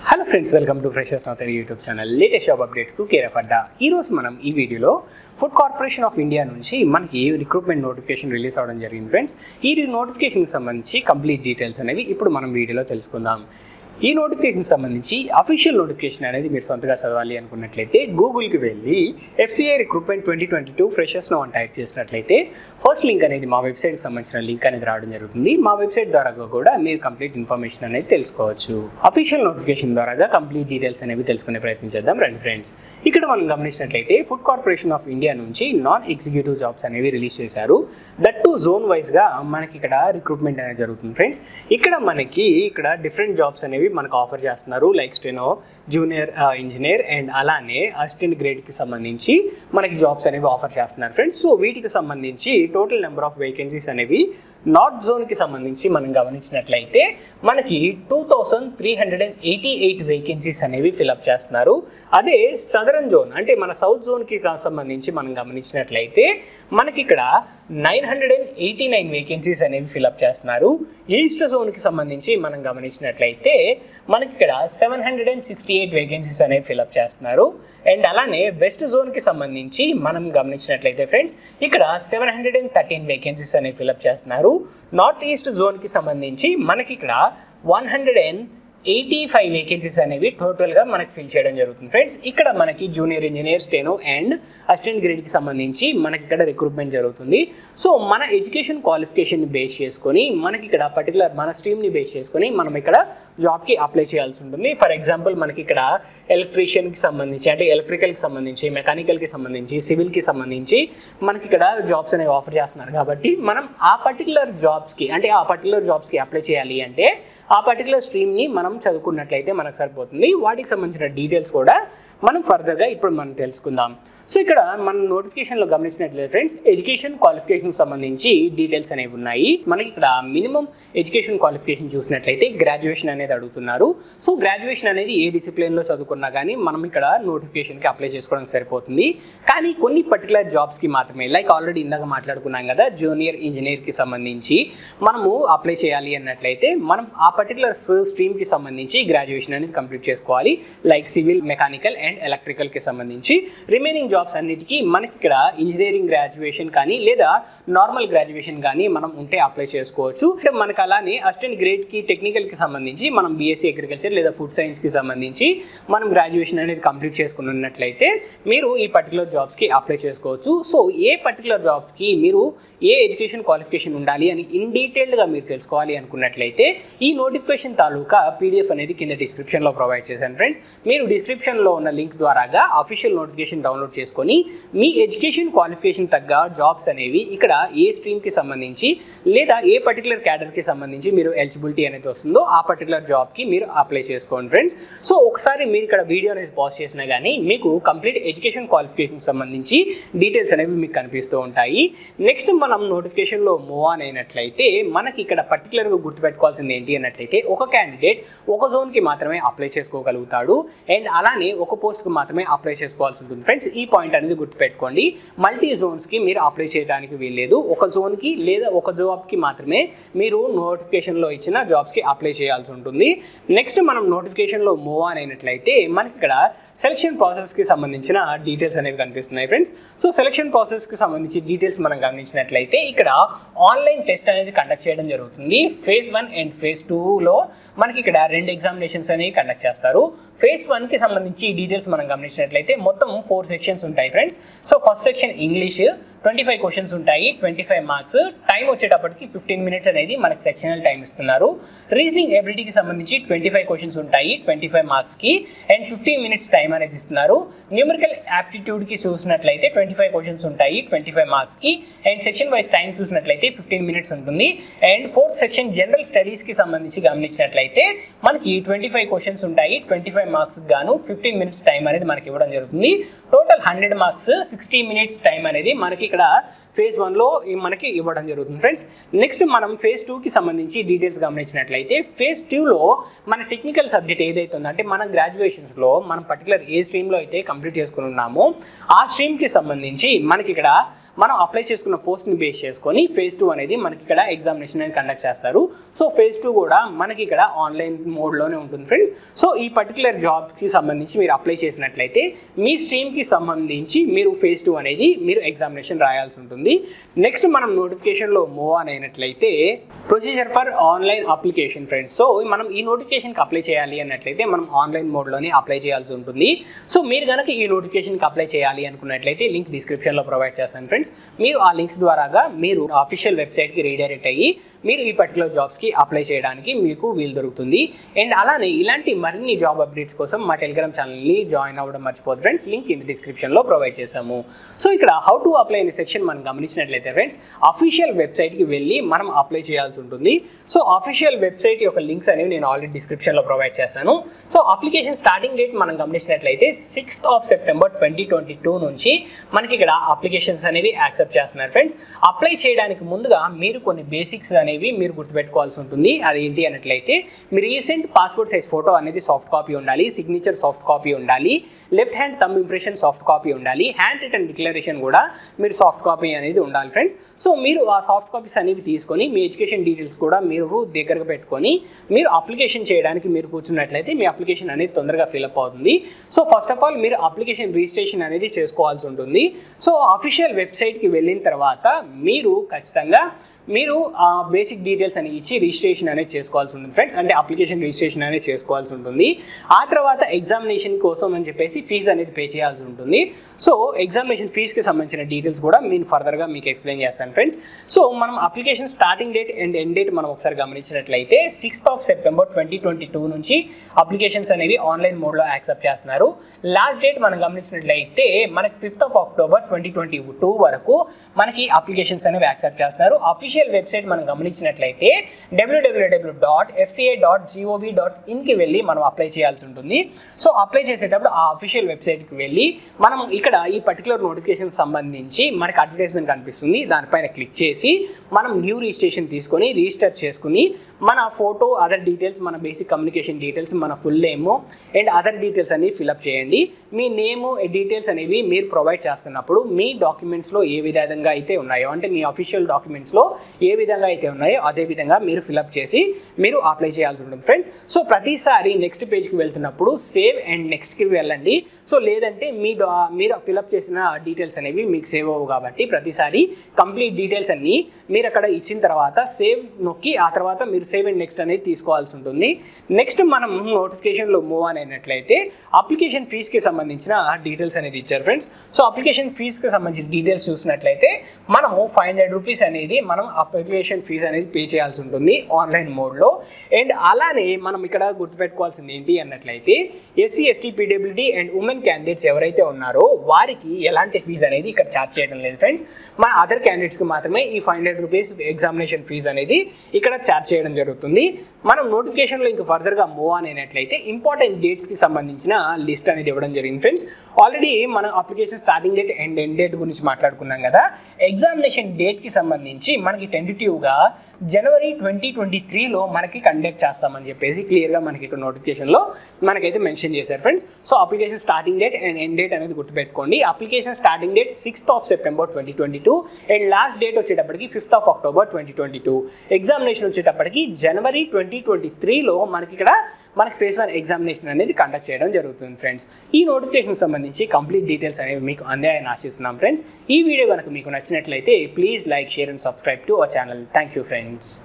hello friends welcome to freshers నౌతర్ YouTube channel latest job అప్డేట్స్కు care of అడ్డా ఈరోజు మనం ఈ వీడియోలో ఫుడ్ కార్పొరేషన్ ఆఫ్ ఇండియా నుంచి మనకి రిక్రూట్మెంట్ నోటిఫికేషన్ రిలీజ్ అవ్వడం జరిగింది ఫ్రెండ్స్ ఈ నోటిఫికేషన్కి సంబంధించి కంప్లీట్ డీటెయిల్స్ అనేవి ఇప్పుడు మనం వీడియోలో తెలుసుకుందాం ఈ నోటిఫికేషన్కి సంబంధించి అఫీషియల్ నోటిఫికేషన్ అనేది మీరు సొంతగా చదవాలి అనుకున్నట్లయితే గూగుల్కి వెళ్ళి FCI recruitment twenty twenty two ఫ్రెషర్స్లో అని టైప్ చేసినట్లయితే ఫస్ట్ లింక్ అనేది మా వెబ్సైట్కి సంబంధించిన లింక్ అనేది రావడం జరుగుతుంది మా వెబ్సైట్ ద్వారా కూడా మీరు కంప్లీట్ ఇన్ఫర్మేషన్ అనేది తెలుసుకోవచ్చు అఫీషియల్ నోటిఫికేషన్ ద్వారా కంప్లీట్ డీటెయిల్స్ అనేవి తెలుసుకునే ప్రయత్నం చేద్దాం రండి ఫ్రెండ్స్ ఇక్కడ మనం గమనించినట్లయితే ఫుడ్ కార్పొరేషన్ ఆఫ్ ఇండియా నుంచి నాన్ ఎగ్జిక్యూటివ్ జాబ్స్ అనేవి రిలీజ్ చేశారు దట్ టు జోన్ వైజ్గా మనకి ఇక్కడ రిక్రూట్మెంట్ అనేది జరుగుతుంది ఫ్రెండ్స్ ఇక్కడ మనకి ఇక్కడ డిఫరెంట్ జాబ్స్ అనేవి మనకు ఆఫర్ చేస్తున్నారు like steno junior engineer and అలానే అసిస్టెంట్ గ్రేడ్కి సంబంధించి మనకి జాబ్స్ అనేవి ఆఫర్ చేస్తున్నారు ఫ్రెండ్స్ సో వీటికి సంబంధించి టోటల్ నెంబర్ ఆఫ్ వేకెన్సీస్ అనేవి నార్త్ జోన్కి సంబంధించి మనం గమనించినట్లయితే మనకి two thousand three hundred and eighty eight vacancies అనేవి ఫిలప్ చేస్తున్నారు అదే సదరన్ జోన్ అంటే మన సౌత్ జోన్కి సంబంధించి మనం గమనించినట్లయితే మనకి ఇక్కడ nine hundred and eighty nine vacancies అనేవి ఫిలప్ చేస్తున్నారు ఈస్ట్ జోన్కి సంబంధించి మనం గమనించినట్లయితే మనకి ఇక్కడ seven hundred and sixty eight vacancies అనేవి ఫిలప్ చేస్తున్నారు అండ్ అలానే వెస్ట్ జోన్కి సంబంధించి మనం గమనించినట్లయితే ఫ్రెండ్స్ ఇక్కడ seven hundred and thirteen vacancies అనేవి ఫిలప్ చేస్తున్నారు నార్త్ ఈస్ట్ జోన్కి సంబంధించి మనకి ఇక్కడ one hundred and eighty five vacancies అనేవి టోటల్గా మనకి ఫిల్ చేయడం జరుగుతుంది ఫ్రెండ్స్ ఇక్కడ మనకి junior engineer steno and assistant గ్రేడ్కి సంబంధించి మనకి ఇక్కడ రిక్రూట్మెంట్ జరుగుతుంది సో మన ఎడ్యుకేషన్ క్వాలిఫికేషన్ని బేస్ చేసుకొని మనకి ఇక్కడ పర్టికులర్ మన స్ట్రీమ్ని బేస్ చేసుకొని మనం ఇక్కడ జాబ్కి అప్లై చేయాల్సి ఉంటుంది ఫర్ ఎగ్జాంపుల్ మనకి ఇక్కడ ఎలక్ట్రీషియన్కి సంబంధించి అంటే ఎలక్ట్రికల్కి సంబంధించి మెకానికల్కి సంబంధించి సివిల్కి సంబంధించి మనకి ఇక్కడ జాబ్స్ అనేవి ఆఫర్ చేస్తున్నారు కాబట్టి మనం ఆ పర్టికులర్ జాబ్స్కి అంటే ఆ పర్టికులర్ జాబ్స్కి అప్లై చేయాలి అంటే ఆ పర్టికులర్ స్ట్రీమ్ని మనం చదువుకున్నట్లయితే మనకు సరిపోతుంది వాటికి సంబంధించిన డీటెయిల్స్ కూడా మనం ఫర్దర్గా ఇప్పుడు మనం తెలుసుకుందాం సో ఇక్కడ మనం నోటిఫికేషన్లో గమనించినట్లయితే ఫ్రెండ్స్ ఎడ్యుకేషన్ క్వాలిఫికేషన్ సంబంధించి డీటెయిల్స్ అనేవి ఉన్నాయి మనకి ఇక్కడ మినిమం ఎడ్యుకేషన్ క్వాలిఫికేషన్ చూసినట్లయితే గ్రాడ్యుయేషన్ అనేది అడుగుతున్నారు సో గ్రాడ్యుయేషన్ అనేది ఏ డిసిప్లిన్లో చదువుకున్నా కానీ మనం ఇక్కడ నోటిఫికేషన్కి అప్లై చేసుకోవడం సరిపోతుంది కానీ కొన్ని పర్టికులర్ జాబ్స్కి మాత్రమే లైక్ ఆల్రెడీ ఇందాక మాట్లాడుకున్నాం కదా జూనియర్ ఇంజనీర్కి సంబంధించి మనము అప్లై చేయాలి అన్నట్లయితే మనం ఆ పర్టికులర్ స్ట్రీమ్కి సంబంధించి గ్రాడ్యుయేషన్ అనేది కంప్లీట్ చేసుకోవాలి లైక్ సివిల్ మెకానికల్ అండ్ ఎలక్ట్రికల్కి సంబంధించి రిమైనింగ్ జాబ్స్ అన్నిటికీ మనకి ఇక్కడ ఇంజనీరింగ్ గ్రాడ్యుయేషన్ కానీ లేదా నార్మల్ గ్రాడ్యుయేషన్ కానీ మనం ఉంటే అప్లై చేసుకోవచ్చు అంటే మనకు అలానే అసిస్టెంట్ గ్రేడ్కి టెక్నికల్కి సంబంధించి మనం బీఎస్సీ అగ్రికల్చర్ లేదా ఫుడ్ సైన్స్కి సంబంధించి మనం గ్రాడ్యుయేషన్ అనేది కంప్లీట్ చేసుకుని ఉన్నట్లయితే మీరు ఈ పర్టికులర్ జాబ్స్కి అప్లై చేసుకోవచ్చు సో ఏ పర్టికులర్ జాబ్కి మీరు ఏ ఎడ్యుకేషన్ క్వాలిఫికేషన్ ఉండాలి అని ఇన్ డీటెయిల్డ్గా మీరు తెలుసుకోవాలి అనుకున్నట్లయితే ఈ నోటిఫికేషన్ తాలూకా పీడిఎఫ్ అనేది కింద డిస్క్రిప్షన్లో ప్రొవైడ్ చేశాను ఫ్రెండ్స్ మీరు డిస్క్రిప్షన్లో ఉన్న లింక్ ద్వారాగా అఫీషియల్ నోటిఫికేషన్ డౌన్లోడ్ చేసుకొని మీ ఎడ్యుకేషన్ క్వాలిఫికేషన్ తగ్గ జాబ్స్ అనేవి ఇక్కడ ఏ స్ట్రీమ్కి సంబంధించి లేదా ఏ పర్టికులర్ క్యాడర్కి సంబంధించి మీరు ఎలిజిబిలిటీ అనేది వస్తుందో ఆ పర్టికులర్ జాబ్కి మీరు అప్లై చేసుకోండి ఫ్రెండ్స్ సో ఒకసారి మీరు ఇక్కడ వీడియో అనేది పాజ్ చేసినా కానీ మీకు కంప్లీట్ ఎడ్యుకేషన్ క్వాలిఫికేషన్ సంబంధించి డీటెయిల్స్ అనేవి మీకు కనిపిస్తూ ఉంటాయి నెక్స్ట్ మనం నోటిఫికేషన్లో మూవ్ ఆన్ అయినట్లయితే మనకి ఇక్కడ పర్టికులర్గా గుర్తుపెట్టుకోవాల్సింది ఏంటి అన్నట్లయితే ఒక క్యాండిడేట్ ఒక జోన్కి మాత్రమే అప్లై చేసుకోగలుగుతాడు అండ్ అలానే ఒక పోస్ట్కి మాత్రమే అప్లై చేసుకోవాల్సి ఉంటుంది ఫ్రెండ్స్ ఈ పాయింట్ అనేది గుర్తుపెట్టుకోండి మల్టీ జోన్స్కి మీరు అప్లై చేయడానికి వీల్లేదు ఒక జోన్కి లేదా ఒక జాబ్కి మాత్రమే మీరు నోటిఫికేషన్లో ఇచ్చిన జాబ్స్కి అప్లై చేయాల్సి ఉంటుంది నెక్స్ట్ మనం నోటిఫికేషన్లో మూవ్ ఆన్ అయినట్లయితే మనకి ఇక్కడ సెలక్షన్ ప్రాసెస్కి సంబంధించిన డీటెయిల్స్ అనేవి కనిపిస్తున్నాయి ఫ్రెండ్స్ సో సెలక్షన్ ప్రాసెస్కి సంబంధించి డీటెయిల్స్ మనం గమనించినట్లయితే ఇక్కడ ఆన్లైన్ టెస్ట్ అనేది కండక్ట్ చేయడం జరుగుతుంది ఫేజ్ వన్ అండ్ ఫేజ్ టూలో మనకి ఇక్కడ రెండు ఎగ్జామినేషన్స్ అనేవి కండక్ట్ చేస్తారు ఫేజ్ వన్కి సంబంధించి డీటెయిల్స్ మనం గమనించినట్లయితే మొత్తం ఫోర్ సెక్షన్స్ ఉంటాయి friends so first section English twenty five questions ఉంటాయి ట్వంటీ ఫైవ్ మార్క్స్ టైం వచ్చేటప్పటికి ఫిఫ్టీన్ మినిట్స్ అనేది మనకి సెక్షనల్ టైం ఇస్తున్నారు రీజనింగ్ ఎబిలిటీకి సంబంధించి ట్వంటీ ఫైవ్ క్వశ్చన్స్ ఉంటాయి ట్వంటీ ఫైవ్ మార్క్స్కి అండ్ ఫిఫ్టీన్ మినిట్స్ టైం అనేది ఇస్తున్నారు న్యూమరికల్ యాప్టిట్యూడ్కి చూసినట్లయితే ట్వంటీ ఫైవ్ క్వశ్చన్స్ ఉంటాయి ట్వంటీ ఫైవ్ మార్క్స్కి అండ్ సెక్షన్ వైజ్ టైం చూసినట్లయితే ఫిఫ్టీన్ మినిట్స్ ఉంటుంది అండ్ ఫోర్త్ సెక్షన్ జనరల్ స్టడీస్కి సంబంధించి గమనించినట్లయితే మనకి ట్వంటీ ఫైవ్ క్వశ్చన్స్ ఉంటాయి ట్వంటీ ఫైవ్ మార్క్స్ గాను ఫిఫ్టీన్ మినిట్స్ టైం అనేది మనకి ఇవ్వడం జరుగుతుంది total hundred marks sixty minutes time అనేది మనకి ఇక్కడ ఫేజ్ వన్లో మనకి ఇవ్వడం జరుగుతుంది ఫ్రెండ్స్ నెక్స్ట్ మనం ఫేజ్ టూకి సంబంధించి డీటెయిల్స్ గమనించినట్లయితే ఫేజ్ టూలో మన టెక్నికల్ సబ్జెక్ట్ ఏదైతే ఉందో అంటే మన గ్రాడ్యుయేషన్స్లో మనం పర్టికులర్ ఏ స్ట్రీమ్లో అయితే కంప్లీట్ చేసుకుని ఉన్నామో ఆ స్ట్రీమ్కి సంబంధించి మనకి ఇక్కడ మనం అప్లై చేసుకున్న పోస్ట్ని బేస్ చేసుకొని ఫేజ్ టూ అనేది మనకి ఇక్కడ ఎగ్జామినేషన్ అనేది కండక్ట్ చేస్తారు సో ఫేజ్ టూ కూడా మనకి ఇక్కడ ఆన్లైన్ మోడ్లోనే ఉంటుంది ఫ్రెండ్స్ సో ఈ పర్టికులర్ జాబ్కి సంబంధించి మీరు అప్లై చేసినట్లయితే మీ స్ట్రీమ్కి సంబంధించి మీరు ఫేజ్ టూ అనేది మీరు ఎగ్జామినేషన్ రాయాల్సి ఉంటుంది నెక్స్ట్ మనం నోటిఫికేషన్లో మూవ్ ఆన్ అయినట్లయితే procedure for online application friends so మనం ఈ నోటిఫికేషన్కి అప్లై చేయాలి అన్నట్లయితే మనం ఆన్లైన్ మోడ్లోనే అప్లై చేయాల్సి ఉంటుంది సో మీరు కనుక ఈ నోటిఫికేషన్కి అప్లై చేయాలి అనుకున్నట్లయితే లింక్ డిస్క్రిప్షన్లో ప్రొవైడ్ చేస్తాను ఫ్రెండ్స్ మీరు ఆ లింక్స్ ద్వారాగా మీరు అఫీషియల్ వెబ్సైట్కి రీడైరెక్ట్ అయ్యి మీరు ఈ పర్టికులర్ జాబ్స్కి అప్లై చేయడానికి మీకు వీలు దొరుకుతుంది అండ్ అలానే ఇలాంటి మరిన్ని జాబ్ అప్డేట్స్ కోసం మా టెలిగ్రామ్ ఛానల్ని జాయిన్ అవ్వడం మర్చిపోదు ఫ్రెండ్స్ లింక్ ఇన్ డిస్క్రిప్షన్లో ప్రొవైడ్ చేశాము సో ఇక్కడ హౌ టు అప్లై అనే సెక్షన్ మనం గమనించినట్లయితే ఫ్రెండ్స్ అఫీషియల్ వెబ్సైట్కి వెళ్ళి మనం అప్లై చేయాల్సి ఉంటుంది సో అఫీషియల్ వెబ్సైట్ యొక్క లింక్స్ అనేవి నేను ఆల్రెడీ డిస్క్రిప్షన్లో ప్రొవైడ్ చేశాను సో అప్లికేషన్ స్టార్టింగ్ డేట్ మనం గమనించినట్లయితే sixth of September twenty twenty two నుంచి మనకి ఇక్కడ అప్లికేషన్స్ అనేవి యాక్సెప్ట్ చేస్తున్నారు ఫ్రెండ్స్ అప్లై చేయడానికి ముందుగా మీరు కొన్ని బేసిక్స్ అనేవి మీరు గుర్తుపెట్టుకోవాల్సి ఉంటుంది అది ఏంటి అన్నట్లయితే మీ రీసెంట్ పాస్పోర్ట్ సైజ్ ఫోటో అనేది సాఫ్ట్ కాపీ ఉండాలి సిగ్నేచర్ సాఫ్ట్ కాపీ ఉండాలి left hand thumb impression soft copy ఉండాలి హ్యాండ్ రిటర్న్ డిక్లరేషన్ కూడా మీరు సాఫ్ట్ కాపీ అనేది ఉండాలి ఫ్రెండ్స్ సో మీరు ఆ సాఫ్ట్ కాపీస్ అనేవి తీసుకొని మీ ఎడ్యుకేషన్ డీటెయిల్స్ కూడా మీరు దగ్గరగా పెట్టుకొని మీరు అప్లికేషన్ చేయడానికి మీరు కూర్చున్నట్లయితే మీ అప్లికేషన్ అనేది తొందరగా ఫిల్అప్ అవుతుంది సో ఫస్ట్ ఆఫ్ ఆల్ మీరు అప్లికేషన్ రిజిస్ట్రేషన్ అనేది చేసుకోవాల్సి ఉంటుంది సో అఫీషియల్ వెబ్సైట్కి వెళ్ళిన తర్వాత మీరు ఖచ్చితంగా మీరు ఆ బేసిక్ డీటెయిల్స్ అని ఇచ్చి రిజిస్ట్రేషన్ అనేది చేసుకోవాల్సి ఉంటుంది ఫ్రెండ్స్ అంటే అప్లికేషన్ రిజిస్ట్రేషన్ అనేది చేసుకోవాల్సి ఉంటుంది ఆ తర్వాత ఎగ్జామినేషన్ కోసం అని చెప్పేసి ఫీజు అనేది పే చేయాల్సి ఉంటుంది సో ఎగ్జామినేషన్ ఫీజుకి సంబంధించిన డీటెయిల్స్ కూడా నేను ఫర్దర్గా మీకు ఎక్స్ప్లెయిన్ చేస్తాను ఫ్రెండ్స్ సో మనం application starting date and end date మనం ఒకసారి గమనించినట్లయితే sixth of September twenty twenty two నుంచి అప్లికేషన్స్ అనేవి ఆన్లైన్ మోడ్లో యాక్సెప్ట్ చేస్తున్నారు లాస్ట్ డేట్ మనం గమనించినట్లయితే మనకి fifth of October twenty twenty two వరకు మనకి అప్లికేషన్స్ అనేవి యాక్సెప్ట్ చేస్తున్నారు అఫీషియల్ వెబ్సైట్ మనం గమనించినట్లయితే W W W dot FCI dot GOV dot ఇన్కి వెళ్ళి మనం అప్లై చేయాల్సి ఉంటుంది సో అప్లై చేసేటప్పుడు ఆ అఫీషియల్ వెబ్సైట్కి వెళ్ళి మనం ఇక్కడ ఈ పర్టికులర్ నోటిఫికేషన్ సంబంధించి మనకి అడ్వర్టైజ్మెంట్ కనిపిస్తుంది దానిపైన క్లిక్ చేసి మనం న్యూ రిజిస్ట్రేషన్ తీసుకొని రిజిస్టర్ చేసుకుని మన ఫోటో అదర్ డీటెయిల్స్ మన బేసిక్ కమ్యూనికేషన్ డీటెయిల్స్ మన full name and other details అన్ని ఫిలప్ చేయండి మీ నేము డీటెయిల్స్ అనేవి మీరు ప్రొవైడ్ చేస్తున్నప్పుడు మీ డాక్యుమెంట్స్లో ఏ విధంగా అయితే ఉన్నాయో అంటే మీ అఫీషియల్ డాక్యుమెంట్స్లో ఏ విధంగా అయితే ఉన్నాయో అదే విధంగా మీరు ఫిలప్ చేసి మీరు అప్లై చేయాల్సి ఉంటుంది ఫ్రెండ్స్ సో ప్రతిసారి నెక్స్ట్ పేజ్కి వెళ్తున్నప్పుడు సేవ్ అండ్ నెక్స్ట్కి వెళ్ళండి సో లేదంటే మీ డా మీరు ఫిలప్ చేసిన డీటెయిల్స్ అనేవి మీకు సేవ్ అవ్వవు కాబట్టి ప్రతిసారి కంప్లీట్ డీటెయిల్స్ అన్నీ మీరు అక్కడ ఇచ్చిన తర్వాత సేవ్ నొక్కి ఆ తర్వాత మీరు సేవ్ అండ్ నెక్స్ట్ అనేది తీసుకోవాల్సి ఉంటుంది నెక్స్ట్ మనం నోటిఫికేషన్లో మూవ్ ఆన్ అయినట్లయితే అప్లికేషన్ ఫీజుకి సంబంధించిన డీటెయిల్స్ అనేది ఇచ్చారు ఫ్రెండ్స్ సో అప్లికేషన్ ఫీజుకి సంబంధించిన డీటెయిల్స్ చూసినట్లయితే మనము ఫైవ్ హండ్రెడ్ రూపీస్ అనేది మనం అప్లికేషన్ ఫీజు అనేది పే చేయాల్సి ఉంటుంది ఆన్లైన్ మోడ్లో అండ్ అలానే మనం ఇక్కడ గుర్తుపెట్టుకోవాల్సింది ఏంటి అన్నట్లయితే SC ST PWD and women candidates ఎవరైతే ఉన్నారో వారికి ఎలాంటి ఫీజు అనేది ఇక్కడ ఛార్జ్ చేయడం లేదు ఫ్రెండ్స్ మన అదర్ క్యాండిడేట్స్కి మాత్రమే ఈ five hundred rupees examination fee అనేది ఇక్కడ ఛార్జ్ చేయడం జరుగుతుంది మనం నోటిఫికేషన్లో ఇంకా ఫర్దర్గా మూవ్ ఆన్ అయినట్లయితే ఇంపార్టెంట్ డేట్స్కి సంబంధించిన లిస్ట్ అనేది ఇవ్వడం జరిగింది ఫ్రెండ్స్ ఆల్రెడీ మనం application starting date and end date గురించి మాట్లాడుకున్నాం కదా ఎగ్జామినేషన్ డేట్కి సంబంధించి మనకి టెంటిటివ్గా జనవరి ట్వంటీ ట్వంటీ త్రీలో మనకి కండక్ట్ చేస్తామని చెప్పేసి క్లియర్గా మనకి ఇక్కడ నోటిఫికేషన్లో మనకైతే మెన్షన్ చేశారు friends so application starting date and end date అనేది గుర్తుపెట్టుకోండి application starting date sixth of September twenty twenty two and last date వచ్చేటప్పటికి fifth of October twenty twenty two examination వచ్చేటప్పటికి జనవరి ట్వంటీ ట్వంటీ త్రీలో మనకి ఇక్కడ మనకి ఫేస్ వన్ ఎగ్జామినేషన్ అనేది కండక్ట్ చేయడం జరుగుతుంది ఫ్రెండ్స్ ఈ నోటిఫికేషన్ సంబంధించి కంప్లీట్ డీటెయిల్స్ అనేవి మీకు అందాయని ఆశిస్తున్నాం ఫ్రెండ్స్ ఈ వీడియో కనుక మీకు నచ్చినట్లయితే please like share and subscribe to our channel thank you friends